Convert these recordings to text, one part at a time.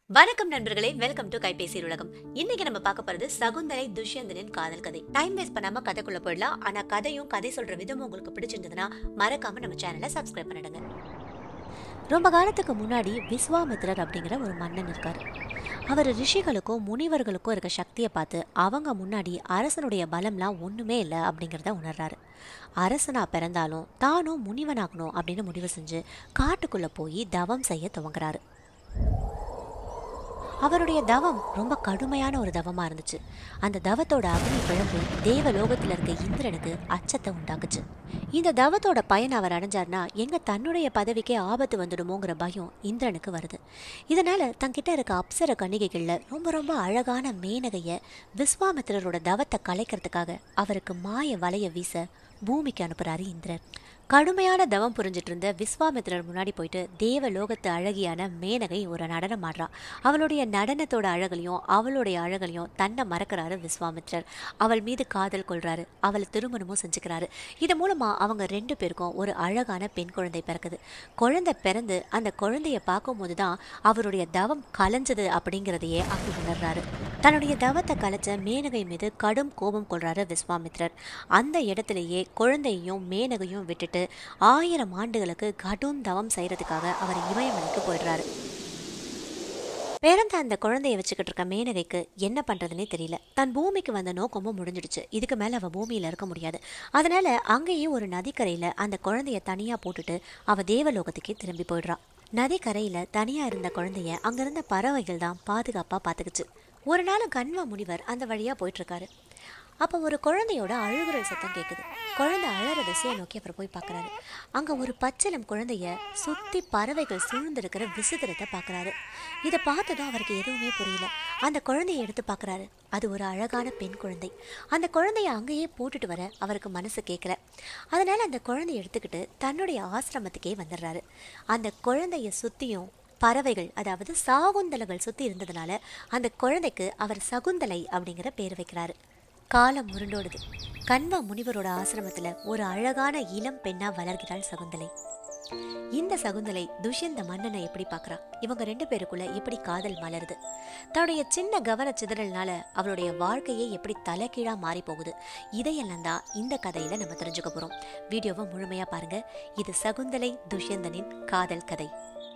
வணக்கம் நண்பர்களே welcome to கைபேசி உலகம் இன்னைக்கு நம்ம பார்க்க போறது சகுந்தலை துஷ்யந்தனின் காதல் கதை டைம் வேஸ்ட் பண்ணாம கதைக்குள்ள போயிடலாம் ஆனா கதையும் கதை சொல்ற விதமும் உங்களுக்கு பிடிச்சிருந்ததுன்னா மறக்காம நம்ம சேனலை சப்ஸ்கிரைப் பண்ணிடுங்க ரொம்ப காலத்துக்கு முன்னாடி விஸ்வாமித்ரர் அப்படிங்கிற ஒரு மன்னன் இருக்காரு அவர் ரிஷிகளுக்கும் முனிவர்களுக்கும் இருக்க சக்தியை பார்த்து அவங்க முன்னாடி அரசனுடைய பலம்லாம் ஒன்றுமே இல்லை அப்படிங்கிறத உணர்றாரு அரசனா பிறந்தாலும் தானும் முனிவனாகணும் அப்படின்னு முடிவு செஞ்சு காட்டுக்குள்ளே போய் தவம் செய்ய துவங்குறாரு அவருடைய தவம் ரொம்ப கடுமையான ஒரு தவமா இருந்துச்சு அந்த தவத்தோட அக்னி பிழம்பு தேவலோகத்துல இருக்க இந்திரனுக்கு அச்சத்தை உண்டாக்குச்சு இந்த தவத்தோட பயன் அவர் அடைஞ்சார்னா எங்க தன்னுடைய பதவிக்கே ஆபத்து வந்துடுமோங்கிற பயம் இந்திரனுக்கு வருது இதனால தங்கிட்ட இருக்க அப்சர கன்னிகைகள்ல ரொம்ப ரொம்ப அழகான மேனகைய விஸ்வாமித்திரரோட தவத்தை கலைக்கிறதுக்காக அவருக்கு மாய வலைய வீச பூமிக்கு அனுப்புறாரு இந்திரன் கடுமையான தவம் புரிஞ்சிட்டு இருந்த விஸ்வாமித்திரர் முன்னாடி போயிட்டு தேவலோகத்து அழகியான மேனகை ஒரு நடனம் ஆடுறா அவளுடைய நடனத்தோட அழகலையும் அவளுடைய அழகலையும் தன்னை மறக்கிறாரு விஸ்வாமித்திரர் அவள் மீது காதல் கொள்றாரு அவளை திருமணமும் செஞ்சுக்கிறாரு இது மூலமா அவங்க ரெண்டு பேருக்கும் ஒரு அழகான பெண் குழந்தை பிறக்குது குழந்தை பிறந்து அந்த குழந்தைய பார்க்கும்போது தான் அவருடைய தவம் கலைஞ்சது அப்படிங்கிறதையே அவர் உணர்றாரு தன்னுடைய தவத்தை கலைச்ச மேனகை மீது கடும் கோபம் கொள்றாரு விஸ்வாமித்ரர் அந்த இடத்திலேயே குழந்தையையும் மேனகையும் விட்டுட்டு ஆயிரம் ஆண்டுகளுக்கு கடும் தவம் செய்யறதுக்காக அவர் இமயமலைக்கு போயிடுறாரு பிறந்த அந்த குழந்தைய வச்சுக்கிட்டு இருக்க மேனகைக்கு என்ன பண்றதுனே தெரியல தன் பூமிக்கு வந்த நோக்கமும் முடிஞ்சிடுச்சு இதுக்கு மேல அவ பூமியில இருக்க முடியாது அதனால அங்கேயே ஒரு நதிக்கரையில அந்த குழந்தைய தனியா போட்டுட்டு அவ தேவலோகத்துக்கே திரும்பி போயிடுறா நதிக்கரையில தனியா இருந்த குழந்தைய அங்கிருந்த பறவைகள் தான் பாதுகாப்பா பாத்துக்குச்சு ஒரு நாள் கண்வா முனிவர் அந்த வழியா போயிட்டு இருக்காரு அப்போ ஒரு குழந்தையோட அழுகுரல் சத்தம் கேட்குது குழந்தை அழற திசையை நோக்கி அப்புறம் போய் பார்க்குறாரு அங்கே ஒரு பச்சிலம் குழந்தைய சுற்றி பறவைகள் சூழ்ந்திருக்கிற விசித்திரத்தை பார்க்குறாரு இதை பார்த்ததும் அவருக்கு எதுவுமே புரியல அந்த குழந்தைய எடுத்து பார்க்குறாரு அது ஒரு அழகான பெண் குழந்தை அந்த குழந்தைய அங்கேயே போட்டுட்டு வர அவருக்கு மனசு கேட்கல அதனால அந்த குழந்தைய எடுத்துக்கிட்டு தன்னுடைய ஆசிரமத்துக்கே வந்துடுறாரு அந்த குழந்தைய சுற்றியும் பறவைகள் அதாவது சாகுந்தலைகள் சுற்றி இருந்ததுனால அந்த குழந்தைக்கு அவர் சகுந்தலை அப்படிங்கிற பேர் வைக்கிறாரு காலம் முருண்டோடுது கண்வா முனிவரோட ஆசிரமத்துல ஒரு அழகான இளம் பெண்ணா வளர்கிறாள் சகுந்தலை இந்த சகுந்தலை துஷ்யந்த மன்னனை எப்படி பார்க்கறா இவங்க ரெண்டு பேருக்குள்ள எப்படி காதல் மலருது தன்னுடைய சின்ன கவன சிதறல்னால அவளுடைய வாழ்க்கையே எப்படி தலைகீழா மாறி போகுது இதையெல்லாம் தான் இந்த கதையில நம்ம தெரிஞ்சுக்க போறோம் வீடியோவை முழுமையா பாருங்க இது சகுந்தலை துஷ்யந்தனின் காதல் கதை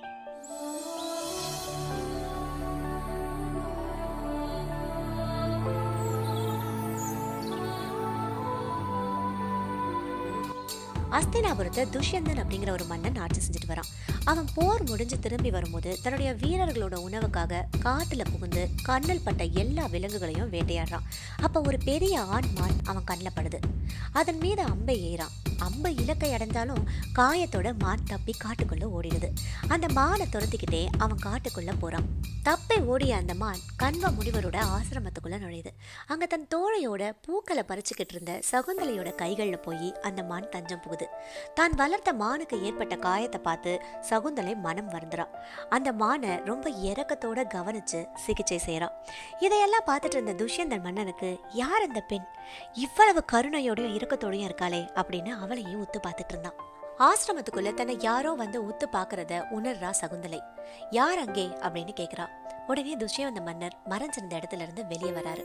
அஸ்தினாபுரத்தை துஷ்யந்தன் அப்படிங்கிற ஒரு மன்னன் ஆட்சி செஞ்சுட்டு வரான் அவன் போர் முடிஞ்சு திரும்பி வரும்போது தன்னுடைய வீரர்களோட உணவுக்காக காட்டுல புகுந்து கண்ணல் பட்ட எல்லா விலங்குகளையும் வேட்டையாடுறான் அப்ப ஒரு பெரிய ஆண் மான் அவன் கண்ணில் படுது அதன் மீது அம்பை ஏறான் அம்பை இலக்கை அடைந்தாலும் காயத்தோட மான் தப்பி காட்டுக்குள்ள ஓடிடுது அந்த மானை துரத்திக்கிட்டே அவன் காட்டுக்குள்ள போறான் தப்பி ஓடிய அந்த மான் கண்வ முனிவரோட ஆசிரமத்துக்குள்ள நுழையுது அங்க தன் தோழையோட பூக்களை பறிச்சுக்கிட்டு இருந்த சகுந்தலையோட கைகள்ல போய் அந்த மான் தஞ்சம் புகுது தான் வளர்த்த மானுக்கு ஏற்பட்ட காயத்தை பார்த்து சகுந்தலை மனம் வருந்துறா அந்த மானை ரொம்ப இரக்கத்தோட கவனிச்சு சிகிச்சை செய்யறான் இதையெல்லாம் பார்த்துட்டு இருந்த துஷ்யந்தன் மன்னனுக்கு யார் அந்த பெண் இவ்வளவு கருணையோடையும் இரக்கத்தோடையும் இருக்காளே அப்படின்னு அவளையும் உத்து பார்த்துட்டு இருந்தான் ஆசிரமத்துக்குள்ள தன்னை யாரோ வந்து உத்து பார்க்கறத உணர்றா சகுந்தலை யார் அங்கே அப்படின்னு கேக்குறா உடனே துஷ்யந்த மன்னர் மறைஞ்சிருந்த இடத்துல இருந்து வெளியே வராரு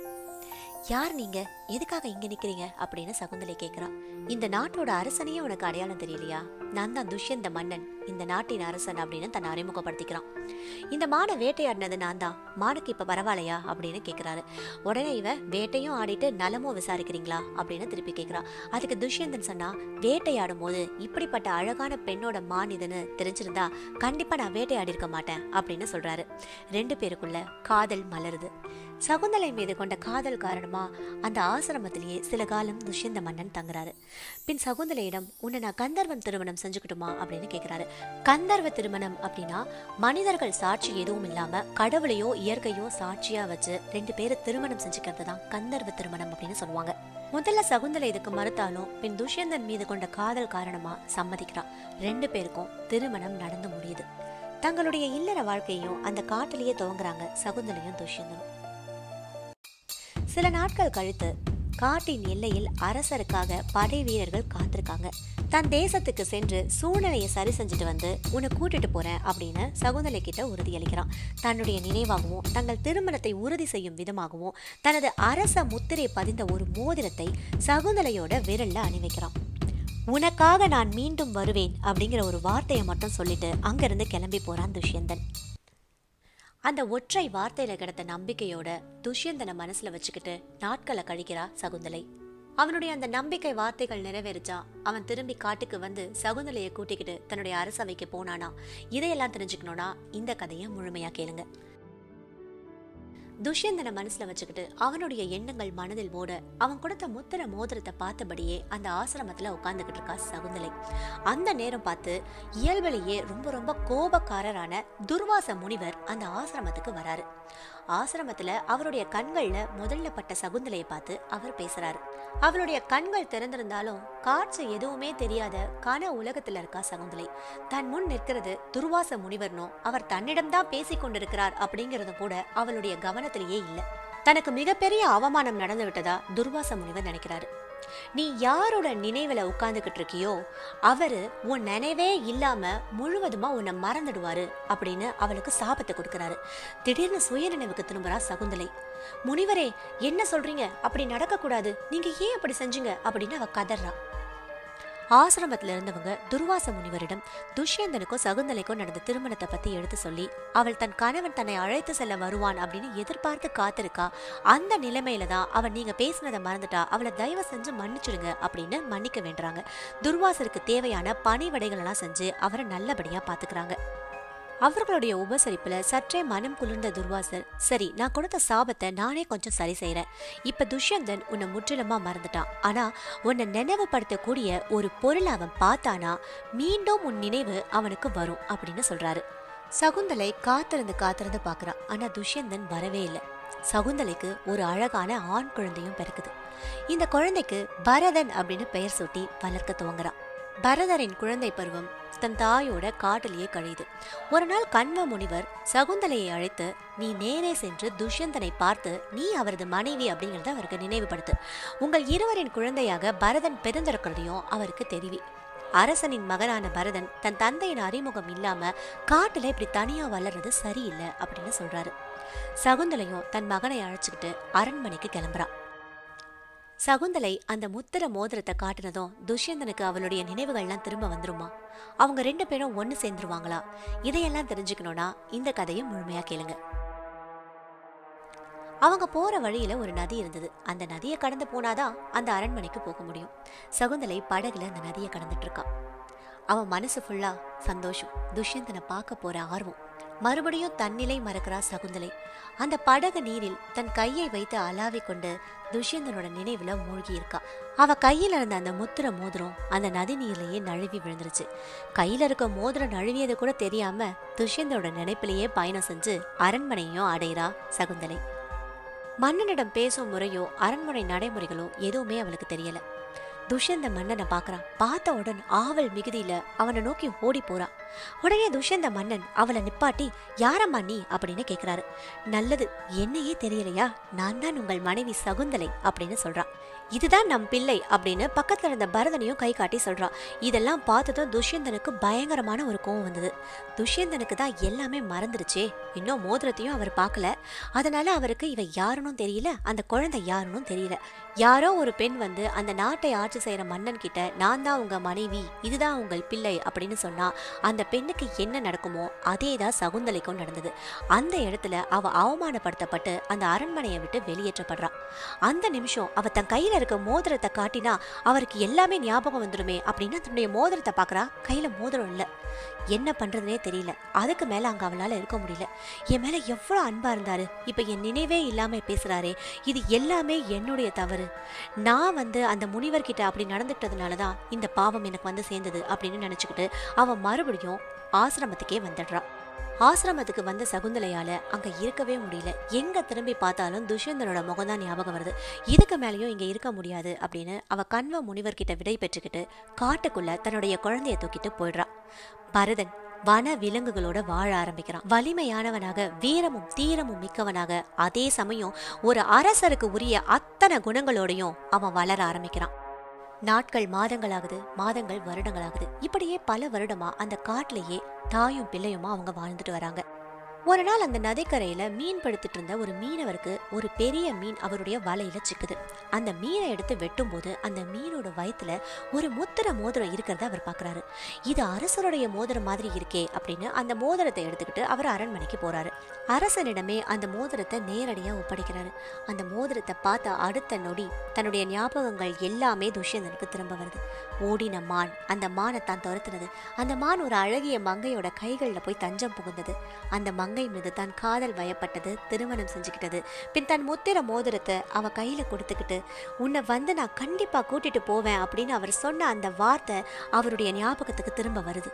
யார் நீங்க எதுக்காக இங்க நிக்கிறீங்க அப்படின்னு சகுந்தலை கேக்குறா இந்த நாட்டோட அரசனையே உனக்கு அடையாளம் தெரியலையா நான் தான் துஷ்யந்த மன்னன் இந்த நாட்டின் அரசன் அப்படின்னு தன்னை அறிமுகப்படுத்திக்கிறான் இந்த மானை வேட்டையாடினது நான் தான் மானுக்கு இப்ப பரவாயில்லையா அப்படின்னு கேக்குறாரு உடனே இவ வேட்டையும் ஆடிட்டு நலமும் விசாரிக்கிறீங்களா அப்படின்னு திருப்பி கேக்குறா அதுக்கு துஷ்யந்தன் சொன்னா வேட்டையாடும் போது இப்படிப்பட்ட அழகான பெண்ணோட மான் இதுன்னு தெரிஞ்சிருந்தா கண்டிப்பா நான் வேட்டையாடி இருக்க மாட்டேன் அப்படின்னு சொல்றாரு ரெண்டு பேருக்குள்ள காதல் மலருது சகுந்தலை மீது கொண்ட காதல் காரணமா அந்த ஆசிரமத்திலேயே சில காலம் துஷ்யந்த மன்னன் தங்குறாரு பின் சகுந்தலையிடம் உன்னை நான் கந்தர்வன் திருமணம் செஞ்சுக்கிட்டுமா அப்படின்னு கேக்குறாரு கந்தர்வ திருமணம் அப்படின்னா மனிதர்கள் சாட்சி எதுவும் இல்லாம கடவுளையோ இயற்கையோ சாட்சியா வச்சு ரெண்டு பேரை திருமணம் செஞ்சுக்கிறது தான் கந்தர்வ திருமணம் அப்படின்னு சொல்லுவாங்க முதல்ல சகுந்தலை இதுக்கு மறுத்தாலும் பின் துஷ்யந்தன் மீது கொண்ட காதல் காரணமா சம்மதிக்கிறா ரெண்டு பேருக்கும் திருமணம் நடந்து முடியுது தங்களுடைய இல்லற வாழ்க்கையும் அந்த காட்டிலேயே துவங்குறாங்க சகுந்தலையும் துஷ்யந்தனும் சில நாட்கள் கழித்து காட்டின் எல்லையில் அரசருக்காக படை வீரர்கள் காத்திருக்காங்க தன் தேசத்துக்கு சென்று சூழ்நிலையை சரி செஞ்சுட்டு வந்து உன்னை கூட்டிட்டு போறேன் அப்படின்னு சகுந்தலை கிட்ட உறுதியளிக்கிறான் தன்னுடைய நினைவாகவும் தங்கள் திருமணத்தை உறுதி செய்யும் விதமாகவும் தனது அரச முத்திரை பதிந்த ஒரு மோதிரத்தை சகுந்தலையோட விரல்ல அணிவிக்கிறான் உனக்காக நான் மீண்டும் வருவேன் அப்படிங்கிற ஒரு வார்த்தையை மட்டும் சொல்லிட்டு அங்கிருந்து கிளம்பி போறான் துஷ்யந்தன் அந்த ஒற்றை வார்த்தையில கிடந்த நம்பிக்கையோட துஷ்யந்தனை மனசுல வச்சுக்கிட்டு நாட்களை கழிக்கிறா சகுந்தலை அவனுடைய அந்த நம்பிக்கை வார்த்தைகள் நிறைவேறிச்சா அவன் திரும்பி காட்டுக்கு வந்து சகுந்தலையை கூட்டிக்கிட்டு தன்னுடைய அரசவைக்கு போனானா இதையெல்லாம் தெரிஞ்சுக்கணும்னா இந்த கதையை முழுமையா கேளுங்க துஷ்யந்தனை மனசுல வச்சுக்கிட்டு அவனுடைய எண்ணங்கள் மனதில் ஓட அவன் கொடுத்த முத்திர மோதிரத்தை பார்த்தபடியே அந்த ஆசிரமத்துல உட்கார்ந்துகிட்டு இருக்கா சகுந்தலை அந்த நேரம் பார்த்து இயல்பிலேயே ரொம்ப ரொம்ப கோபக்காரரான துர்வாச முனிவர் அந்த ஆசிரமத்துக்கு வராரு ஆசிரமத்துல அவருடைய கண்கள்ல முதல்ல பட்ட சகுந்தலையை பார்த்து அவர் பேசுறாரு அவளுடைய கண்கள் திறந்திருந்தாலும் காட்சி எதுவுமே தெரியாத கன உலகத்துல இருக்கா சகுந்தலை தன் முன் நிற்கிறது துர்வாச முனிவர்னோ அவர் தன்னிடம்தான் பேசிக் கொண்டிருக்கிறார் அப்படிங்கறதும் கூட அவளுடைய கவனத்திலேயே இல்ல தனக்கு மிகப்பெரிய அவமானம் நடந்து விட்டதா துர்வாச முனிவர் நினைக்கிறாரு நீ யாரோட நினைவுல உட்கார்ந்துகிட்டு இருக்கியோ அவரு உன் நினைவே இல்லாம முழுவதுமா உன்னை மறந்துடுவாரு அப்படின்னு அவளுக்கு சாபத்தை கொடுக்கறாரு திடீர்னு சுய நினைவுக்கு திரும்புறா சகுந்தலை முனிவரே என்ன சொல்றீங்க அப்படி நடக்கக்கூடாது நீங்க ஏன் அப்படி செஞ்சீங்க அப்படின்னு அவ கதறா ஆசிரமத்துல இருந்தவங்க துர்வாச முனிவரிடம் துஷ்யந்தனுக்கும் சகுந்தலைக்கும் நடந்த திருமணத்தை பத்தி எடுத்து சொல்லி அவள் தன் கணவன் தன்னை அழைத்து செல்ல வருவான் அப்படின்னு எதிர்பார்த்து காத்திருக்கா அந்த நிலைமையில தான் அவன் நீங்க பேசினதை மறந்துட்டா அவளை தயவு செஞ்சு மன்னிச்சிடுங்க அப்படின்னு மன்னிக்க வேண்டுறாங்க துர்வாசருக்கு தேவையான பணிவடைகள் எல்லாம் செஞ்சு அவரை நல்லபடியா பாத்துக்கிறாங்க அவர்களுடைய உபசரிப்புல சற்றே மனம் குளிர்ந்த துர்வாசர் சரி நான் கொடுத்த சாபத்தை நானே கொஞ்சம் சரி செய்யறேன் இப்ப துஷ்யந்தன் உன்னை முற்றிலுமா மறந்துட்டான் ஆனா உன்னை நினைவுபடுத்தக்கூடிய ஒரு பொருளை அவன் பார்த்தானா மீண்டும் உன் நினைவு அவனுக்கு வரும் அப்படின்னு சொல்றாரு சகுந்தலை காத்திருந்து காத்திருந்து பாக்குறான் ஆனா துஷ்யந்தன் வரவே இல்லை சகுந்தலைக்கு ஒரு அழகான ஆண் குழந்தையும் பிறக்குது இந்த குழந்தைக்கு பரதன் அப்படின்னு பெயர் சூட்டி வளர்க்க துவங்குறான் பரதரின் குழந்தை பருவம் தன் தாயோட காட்டிலேயே கழியுது ஒரு நாள் கண்வ முனிவர் சகுந்தலையை அழைத்து நீ நேரே சென்று துஷ்யந்தனை பார்த்து நீ அவரது மனைவி அப்படிங்கறத அவருக்கு நினைவுபடுத்து உங்கள் இருவரின் குழந்தையாக பரதன் பிறந்திருக்கிறதையும் அவருக்கு தெரிவி அரசனின் மகனான பரதன் தன் தந்தையின் அறிமுகம் இல்லாம காட்டுல இப்படி தனியா வளர்றது சரியில்லை அப்படின்னு சொல்றாரு சகுந்தலையும் தன் மகனை அழைச்சுக்கிட்டு அரண்மனைக்கு கிளம்புறான் சகுந்தலை அந்த முத்திர மோதிரத்தை காட்டினதும் துஷ்யந்தனுக்கு அவளுடைய நினைவுகள்லாம் திரும்ப வந்துருமா அவங்க ரெண்டு பேரும் ஒன்று சேர்ந்துருவாங்களா இதையெல்லாம் தெரிஞ்சுக்கணும்னா இந்த கதையை முழுமையா கேளுங்க அவங்க போற வழியில ஒரு நதி இருந்தது அந்த நதியை கடந்து போனாதான் அந்த அரண்மனைக்கு போக முடியும் சகுந்தலை படகுல அந்த நதியை கடந்துட்டு இருக்கா அவன் மனசு ஃபுல்லா சந்தோஷம் துஷ்யந்தனை பார்க்க போற ஆர்வம் மறுபடியும் தன்னிலை மறக்கிறா சகுந்தலை அந்த படகு நீரில் தன் கையை வைத்து அலாவி கொண்டு துஷ்யந்தனோட நினைவுல மூழ்கி இருக்கா அவ கையில இருந்த அந்த முத்திர மோதிரம் அந்த நதி நீர்லயே நழுவி விழுந்துருச்சு கையில இருக்க மோதிரம் நழுவியது கூட தெரியாம துஷ்யந்தனோட நினைப்பிலேயே பயணம் செஞ்சு அரண்மனையும் அடைகிறா சகுந்தலை மன்னனிடம் பேசும் முறையோ அரண்மனை நடைமுறைகளோ எதுவுமே அவளுக்கு தெரியல துஷ்யந்த மன்னனை பார்க்கறான் பார்த்த உடன் ஆவல் மிகுதியில அவனை நோக்கி ஓடி போறா உடனே துஷ்யந்த மன்னன் அவளை நிப்பாட்டி யாரம்மா நீ அப்படின்னு கேக்குறாரு நல்லது என்னையே தெரியலையா நான் தான் உங்கள் மனைவி சகுந்தலை அப்படின்னு சொல்றான் இதுதான் நம் பிள்ளை அப்படின்னு பக்கத்துல இருந்த பரதனையும் கை காட்டி சொல்றான் இதெல்லாம் பார்த்ததும் துஷ்யந்தனுக்கு பயங்கரமான ஒரு கோவம் வந்தது துஷ்யந்தனுக்கு தான் எல்லாமே மறந்துருச்சே இன்னும் மோதிரத்தையும் அவர் பார்க்கல அதனால அவருக்கு இவ யாருன்னு தெரியல அந்த குழந்தை யாருன்னு தெரியல யாரோ ஒரு பெண் வந்து அந்த நாட்டை ஆட்சி செய்யற மன்னன் கிட்ட நான் தான் உங்க மனைவி இதுதான் உங்கள் பிள்ளை அப்படின்னு சொன்னா அந்த பெண்ணுக்கு என்ன நடக்குமோ அதே தான் சகுந்தலைக்கும் நடந்தது அந்த இடத்துல அவ அவமானப்படுத்தப்பட்டு அந்த அரண்மனையை விட்டு வெளியேற்றப்படுறா அந்த நிமிஷம் அவ தன் கையில இருக்க மோதிரத்தை காட்டினா அவருக்கு எல்லாமே ஞாபகம் வந்துடுமே அப்படின்னு தன்னுடைய மோதிரத்தை பார்க்கறா கையில மோதிரம் இல்ல என்ன பண்றதுனே தெரியல அதுக்கு மேல அங்க அவளால இருக்க முடியல என் மேல எவ்வளவு அன்பா இருந்தாரு இப்ப என் நினைவே இல்லாம பேசுறாரே இது எல்லாமே என்னுடைய தவறு நான் வந்து அந்த முனிவர்கிட்ட அப்படி நடந்துட்டதுனால தான் இந்த பாவம் எனக்கு வந்து சேர்ந்தது அப்படின்னு நினைச்சுக்கிட்டு அவன் மறுபடியும் ஆசிரமத்துக்கே வந்துடுறா ஆசிரமத்துக்கு வந்த சகுந்தலையால அங்க இருக்கவே முடியல எங்க திரும்பி பார்த்தாலும் துஷ்யந்தனோட முகம் தான் ஞாபகம் வருது இதுக்கு மேலேயும் இங்க இருக்க முடியாது அப்படின்னு அவ கண்வ முனிவர்கிட்ட விடை பெற்றுக்கிட்டு காட்டுக்குள்ள தன்னுடைய குழந்தைய தூக்கிட்டு போயிடுறா பரதன் வன விலங்குகளோட வாழ ஆரம்பிக்கிறான் வலிமையானவனாக வீரமும் தீரமும் மிக்கவனாக அதே சமயம் ஒரு அரசருக்கு உரிய அத்தனை குணங்களோடையும் அவன் வளர ஆரம்பிக்கிறான் நாட்கள் மாதங்களாகுது மாதங்கள் வருடங்களாகுது இப்படியே பல வருடமா அந்த காட்டிலேயே தாயும் பிள்ளையுமா அவங்க வாழ்ந்துட்டு வராங்க ஒரு நாள் அந்த நதிக்கரையில மீன் படுத்துட்டு இருந்த ஒரு மீனவருக்கு ஒரு பெரிய மீன் அவருடைய வலையில சிக்குது அந்த மீனை எடுத்து வெட்டும்போது அந்த மீனோட வயித்துல ஒரு முத்திர மோதிரம் இருக்கிறத அவர் பார்க்கறாரு இது அரசருடைய மோதிரம் மாதிரி இருக்கே அப்படின்னு அந்த மோதிரத்தை எடுத்துக்கிட்டு அவர் அரண்மனைக்கு போறாரு அரசனிடமே அந்த மோதிரத்தை நேரடியா ஒப்படைக்கிறாரு அந்த மோதிரத்தை பார்த்த அடுத்த நொடி தன்னுடைய ஞாபகங்கள் எல்லாமே துஷ்யந்தனுக்கு திரும்ப வருது ஓடின மான் அந்த மானை தான் துரத்துனது அந்த மான் ஒரு அழகிய மங்கையோட கைகளில் போய் தஞ்சம் புகுந்தது அந்த மங்கை மீது தான் காதல் வயப்பட்டது திருமணம் செஞ்சுக்கிட்டது பின் தன் முத்திர மோதிரத்தை அவ கையில கொடுத்துக்கிட்டு உன்னை வந்து நான் கண்டிப்பா கூட்டிட்டு போவேன் அப்படின்னு அவர் சொன்ன அந்த வார்த்தை அவருடைய ஞாபகத்துக்கு திரும்ப வருது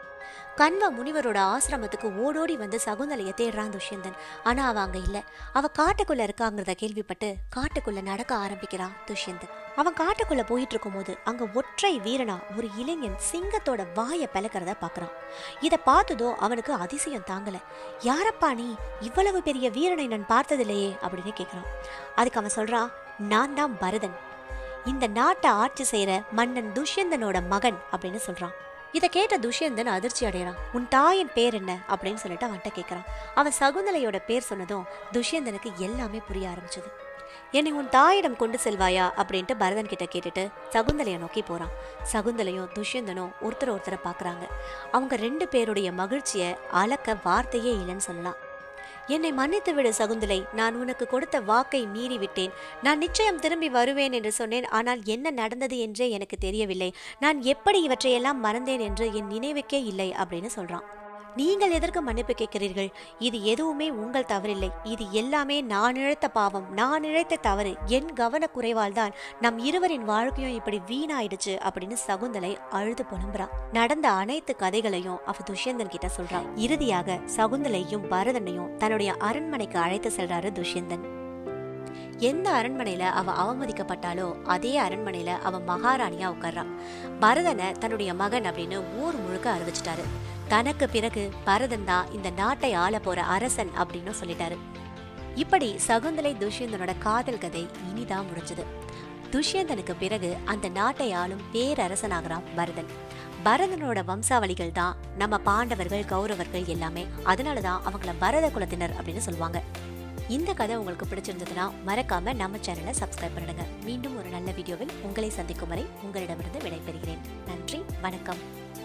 கண்வ முனிவரோட ஆசிரமத்துக்கு ஓடோடி வந்து சகுந்தலைய தேடுறான் துஷ்யந்தன் ஆனா அவ அங்க இல்ல அவ காட்டுக்குள்ள இருக்காங்கிறத கேள்விப்பட்டு காட்டுக்குள்ள நடக்க ஆரம்பிக்கிறான் துஷ்யந்தன் அவன் காட்டுக்குள்ள போயிட்டு இருக்கும்போது அங்க ஒற்றை வீரனா ஒரு இளைஞன் சிங்கத்தோட வாயை பிளக்கிறத பாக்குறான் இத பார்த்ததோ அவனுக்கு அதிசயம் தாங்கல யாரப்பா நீ இவ்வளவு பெரிய வீரனை நான் பார்த்ததில்லையே அப்படின்னு கேக்குறான் அதுக்கு அவன் சொல்றான் நான் தான் பரதன் இந்த நாட்டை ஆட்சி செய்யற மன்னன் துஷ்யந்தனோட மகன் அப்படின்னு சொல்றான் இதை கேட்ட துஷ்யந்தன் அதிர்ச்சி அடையறான் உன் தாயின் பேர் என்ன அப்படின்னு சொல்லிட்டு அவன்கிட்ட கேட்கறான் அவன் சகுந்தலையோட பேர் சொன்னதும் துஷ்யந்தனுக்கு எல்லாமே புரிய ஆரம்பிச்சது என்னை உன் தாயிடம் கொண்டு செல்வாயா அப்படின்ட்டு பரதன் கிட்ட கேட்டுட்டு சகுந்தலையை நோக்கி போறான் சகுந்தலையும் துஷ்யந்தனும் ஒருத்தர் ஒருத்தரை பார்க்கறாங்க அவங்க ரெண்டு பேருடைய மகிழ்ச்சியை அளக்க வார்த்தையே இல்லைன்னு சொல்லலாம் என்னை மன்னித்து விடு சகுந்தலை நான் உனக்கு கொடுத்த வாக்கை மீறி விட்டேன் நான் நிச்சயம் திரும்பி வருவேன் என்று சொன்னேன் ஆனால் என்ன நடந்தது என்றே எனக்கு தெரியவில்லை நான் எப்படி இவற்றையெல்லாம் மறந்தேன் என்று என் நினைவுக்கே இல்லை அப்படின்னு சொல்றான் நீங்கள் எதற்கு மன்னிப்பு கேட்கிறீர்கள் இது எதுவுமே உங்கள் தவறில்லை இது எல்லாமே நான் இழைத்த பாவம் நான் இழைத்த தவறு என் கவனக்குறைவால் தான் நம் இருவரின் வாழ்க்கையும் இப்படி வீணாயிடுச்சு அப்படின்னு சகுந்தலை அழுது புலம்புறா நடந்த அனைத்து கதைகளையும் அவ துஷ்யந்தன் கிட்ட சொல்றான் இறுதியாக சகுந்தலையும் பரதனையும் தன்னுடைய அரண்மனைக்கு அழைத்து செல்றாரு துஷ்யந்தன் எந்த அரண்மனையில அவ அவமதிக்கப்பட்டாலோ அதே அரண்மனையில அவ மகாராணியா உட்கார்றான் பரதனை தன்னுடைய மகன் அப்படின்னு ஊர் முழுக்க அறிவிச்சிட்டாரு தனக்கு பிறகு பரதன் தான் இந்த நாட்டை ஆள போற அரசன் அப்படின்னு சொல்லிட்டாரு இப்படி சகுந்தலை துஷ்யந்தனோட காதல் கதை இனிதான் முடிஞ்சது துஷ்யந்தனுக்கு பிறகு அந்த நாட்டை ஆளும் பேரரசனாகிறான் பரதன் பரதனோட வம்சாவளிகள் தான் நம்ம பாண்டவர்கள் கௌரவர்கள் எல்லாமே அதனால தான் அவங்கள பரத குலத்தினர் அப்படின்னு சொல்லுவாங்க இந்த கதை உங்களுக்கு பிடிச்சிருந்ததுன்னா மறக்காம நம்ம சேனலை சப்ஸ்கிரைப் பண்ணிடுங்க மீண்டும் ஒரு நல்ல வீடியோவில் உங்களை சந்திக்கும் வரை உங்களிடமிருந்து விடைபெறுகிறேன் நன்றி வணக்கம்